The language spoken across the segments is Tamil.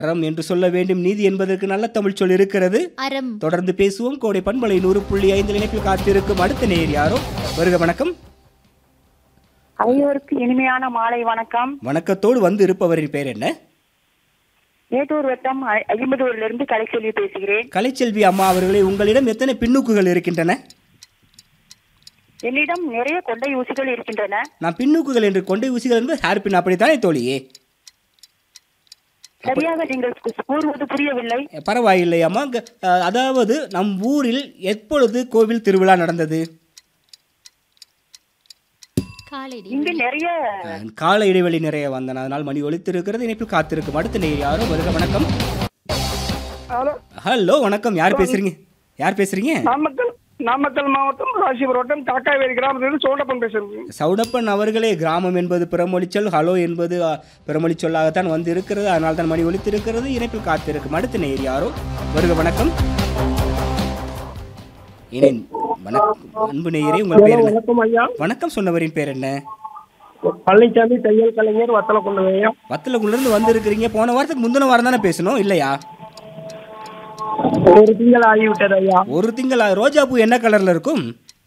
அறம் என்று சொல்ல வேண்டும் நீதி என்பதற்கு நல்ல தமிழ் சொல் இருக்கிறது அறம் தொடர்ந்து பேசுவோம் கோடை பண்பலை நூறு புள்ளி ஐந்து இணைப்பில் காத்திருக்கும் அடுத்த நேர் யாரோ வருக வணக்கம் அனைவருக்கு இனிமையான மாலை வணக்கம் வணக்கத்தோடு வந்து இருப்பவரின் பெயர் என்ன மேட்டூர் வட்டம் ஐ- ஐம்பதூரிலிருந்து கலைச்செல்வி பேசுகிறேன் கலைச்செல்வி அம்மா அவர்களே உங்களிடம் எத்தனை பின்னூக்குகள் இருக்கின்றன என்னிடம் நிறைய கொண்டை ஊசிகள் இருக்கின்றன நான் பின்னூக்குகள் என்று கொண்டை ஊசிகள் என்பது ஹேர் பின் அப்படித்தானே தோழியே சரியாக நீங்கள் கு- கூறுவது புரியவில்லை பரவாயில்லை அம்மா க- அஹ், அதாவது நம் ஊரில் எப்பொழுது கோவில் திருவிழா நடந்தது காலை இங்கு நிறைய அஹ், கால இடைவெளி நிறைய வந்தன அதனால் மணி ஒலித்திருக்கிறது இணைப்பில் காத்திருக்கும் அடுத்த நேர் யாரோ வருக வணக்கம் ஹலோ ஹலோ வணக்கம் யார் பேசுறீங்க யார் பேசுறீங்க நாமக்கல் நாமக்கல் மாவட்டம் ராசிபுரம் வட்டம் காக்காவேரி கிராமத்திலிருந்து சோழப்பன் பேசுறேன் சவுடப்பன் அவர்களே கிராமம் என்பது பிறமொழிச்சொல் ஹலோ என்பது அஹ், பிறமொழிச் சொல்லாகத்தான் வந்து இருக்கிறது அதனால் தான் மணி ஒலித்திருக்கிறது இணைப்பில் காத்திருக்கும் அடுத்த நேர் யாரோ வருக வணக்கம் இணை வணக்கம் அன்பு நேயரே உங்கள் பேர் என்ன வணக்கம் ஐயா வணக்கம் சொன்னவரின் பேர் என்ன பழனிசாமி தையல் கலைஞர் வத்தல கொண்டு ஐயா வத்தலக்குள்ளேருந்து வந்திருக்கிறீங்க போன வாரத்துக்கு முந்தின வாரம் தானே பேசணும் இல்லையா ஒரு திங்கள் ஆகிவிட்டது ஐயா ஒரு திங்கள் ஆ- ரோஜா பூ என்ன கலர்ல இருக்கும்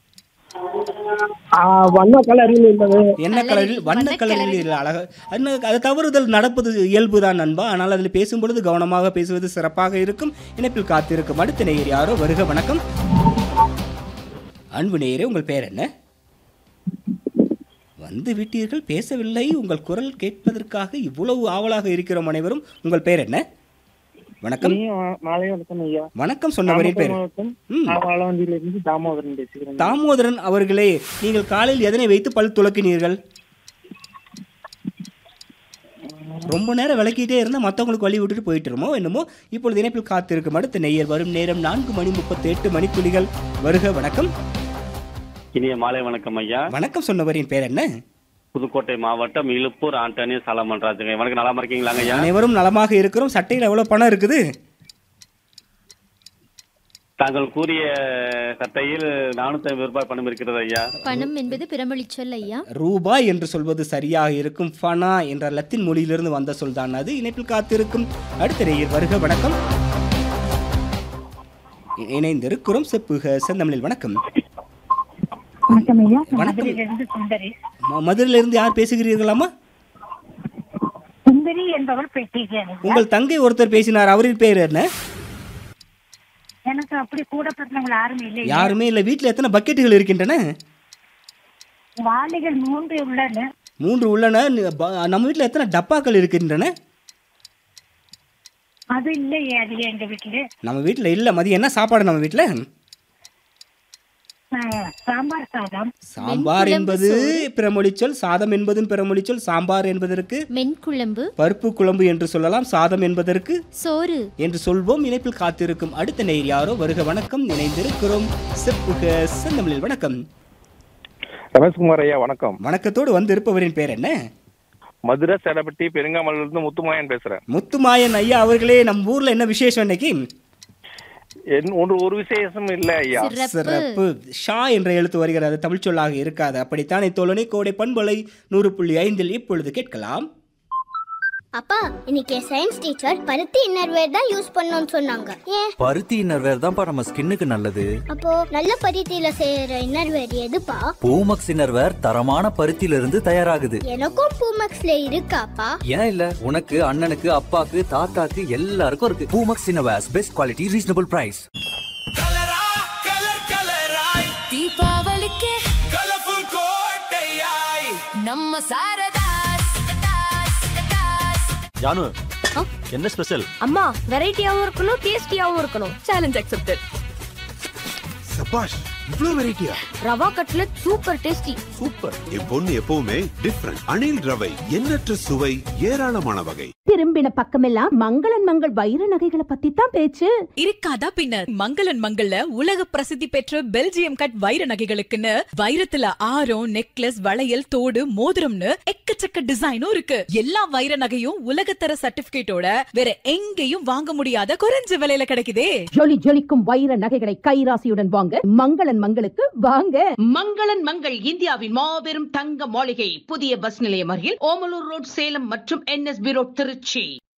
ஆ, வண்ண கலரில் உள்ளது என்ன கலரில் வண்ண கலரில் இல்லை அழகா அது அது தவறுதல் நடப்பது இயல்பு தான் நண்பா ஆனால் அதில் பேசும்பொழுது கவனமாக பேசுவது சிறப்பாக இருக்கும் இணைப்பில் காத்திருக்கும் அடுத்த நேயர் யாரோ வருக வணக்கம் அன்பு நேயரே உங்கள் பெயர் என்ன வந்து விட்டீர்கள் பேசவில்லை உங்கள் குரல் கேட்பதற்காக இவ்வளவு ஆவலாக இருக்கிறோம் அனைவரும் உங்கள் பெயர் என்ன வணக்கம் மாலை வணக்கம் ஐயா வணக்கம் சொன்னவரின் பேர் மாவட்டம் ம். ஆலவந்தியிலிருந்து தாமோதரன் பேசுகிறேன் தாமோதரன் அவர்களே நீங்கள் காலையில் எதனை வைத்து பல் துலக்கினீர்கள் ரொம்ப நேரம் விளக்கிட்டே இருந்தால் மற்றவங்களுக்கு வழி விட்டுட்டு போயிட்டுருமோ என்னமோ இப்பொழுது இணைப்பில் காத்திருக்கும் அடுத்த நெய்யர் வரும் நேரம் நான்கு மணி முப்பத்தி எட்டு மணித்துளிகள் வருக வணக்கம் இனிய மாலை வணக்கம் ஐயா வணக்கம் சொன்னவரின் பேர் என்ன புதுக்கோட்டை மாவட்டம் இழுப்பூர் ஆண்டனி சாலமன் ராஜுங்க வணக்கம் நலமா இருக்கீங்களாங்க ஐயா அனைவரும் நலமாக இருக்கிறோம் சட்டையில் எவ்வளோ பணம் இருக்குது தாங்கள் கூறிய சட்டையில் நானூத்தி ஐம்பது ரூபாய் பணம் இருக்கிறது ஐயா பணம் என்பது பிறமொழிச் சொல் ஐயா ரூபாய் என்று சொல்வது சரியாக இருக்கும் ஃபனா என்ற லத்தீன் மொழியிலிருந்து வந்த சொல் தான் அது இணைப்பில் காத்திருக்கும் அடுத்த நேயர் வருக வணக்கம் இ- இணைந்திருக்கிறோம் செப்புக செந்தமிழில் வணக்கம் வணக்கம் ஐயா வணக்கம். மதுரையிலிருந்து சுந்தரி ம- மதுரையிலிருந்து யார் பேசுகிறீர்களாமா சுந்தரி என்பவர் பேசுகிறேன் உங்கள் தங்கை ஒருத்தர் பேசினார் அவரின் பேர் என்ன எனக்கு அப்படி கூட பிறந்தவங்க யாரும் இல்லை யாருமே இல்லை வீட்டில் எத்தனை பக்கெட்டுகள் இருக்கின்றன வாளிகள் மூன்று உள்ளன மூன்று உள்ளன ந- ப- நம்ம வீட்டில் எத்தனை டப்பாக்கள் இருக்கின்றன அது இல்லையே அது எங்க வீட்டுல நம்ம வீட்டில் இல்லை மதியம் என்ன சாப்பாடு நம்ம வீட்டில் சாம்பார் சாதம் சாம்பார் என்பது பிறமொழிச்சொல் சாதம் என்பதும் பிறமொழிச்சொல் சாம்பார் என்பதற்கு மென்குழம்பு பருப்பு குழம்பு என்று சொல்லலாம் சாதம் என்பதற்கு சோறு என்று சொல்வோம் இணைப்பில் காத்திருக்கும் அடுத்த நேர் யாரோ வருக வணக்கம் இணைந்திருக்கிறோம் செப்புக செந்தமிழில் வணக்கம் ரமேஷ்குமார் ஐயா வணக்கம் வணக்கத்தோடு வந்து இருப்பவரின் பேர் என்ன மதுரை சேலப்பட்டி பெருங்காமலிருந்து முத்துமாயன் பேசுறேன் முத்துமாயன் ஐயா அவர்களே நம்ம ஊர்ல என்ன விசேஷம் இன்னைக்கு என் ஒன்று ஒரு விசேஷம் இல்ல ஐயா சிறப்பு சிறப்பு ஷா என்ற எழுத்து வருகிறது தமிழ் சொல்லாக இருக்காது அப்படித்தானே தோழனே கோடை பண்பலை நூறு புள்ளி ஐந்தில் இப்பொழுது கேட்கலாம் அப்பா இன்னைக்கு சயின்ஸ் டீச்சர் பருத்தி இன்னர்வேர் தான் யூஸ் பண்ணணும்னு சொன்னாங்க ஏன் பருத்தி இன்னர்வேர் தான்ப்பா நம்ம ஸ்கின்னுக்கு நல்லது அப்போ நல்ல பருத்தியில செய்யற இன்னர்வேர் எதுப்பா பூமக்ஸ் இன்னர்வேர் தரமான பருத்தியில இருந்து தயாராகுது எனக்கும் பூமக்ஸ்ல இருக்காப்பா ஏன் இல்ல உனக்கு அண்ணனுக்கு அப்பாக்கு தாத்தாக்கு எல்லாருக்கும் இருக்கு Poomex innerwears best quality reasonable price தீபாவளிக்கு நம்ம சாரதாஸ் ஜானு என்ன ஸ்பெஷல் அம்மா வெரைட்டியாவும் இருக்கணும் டேஸ்டியாவும் இருக்கணும் சேலஞ்ச் அக்செப்டட் சபாஷ் இவ்ளோ வெரைட்டியா rava cutlet super tasty super என் பொண்ணு எப்பவுமே டிஃப்ரெண்ட் அணில் ரவை எண்ணற்ற சுவை ஏராளமான வகை திரும்பின பக்கமெல்லாம் மங்களன் மங்கள் வைர நகைகளை பத்தி தான் பேச்சு இருக்காதா பின்னர் மங்களன் மங்கள்ல உலக பிரசித்தி பெற்ற பெல்ஜியம் கட் வைர நகைகளுக்குன்னு வைரத்துல ஆரம் நெக்லஸ் வளையல் தோடு மோதிரம்னு எக்கச்சக்க டிசைனும் இருக்கு எல்லா வைர நகையும் உலகத்தர சர்டிபிகேட்டோட வேற எங்கேயும் வாங்க முடியாத குறைஞ்ச விலையில கிடைக்குதே ஜொலி ஜொலிக்கும் வைர நகைகளை கைராசியுடன் வாங்க மங்களன் மங்களுக்கு வாங்க மங்களன் மங்கள் இந்தியாவின் மாபெரும் தங்க மாளிகை புதிய பஸ் நிலையம் அருகில் ஓமலூர் ரோட் சேலம் மற்றும் என்எஸ்பி ரோட் திருச்சி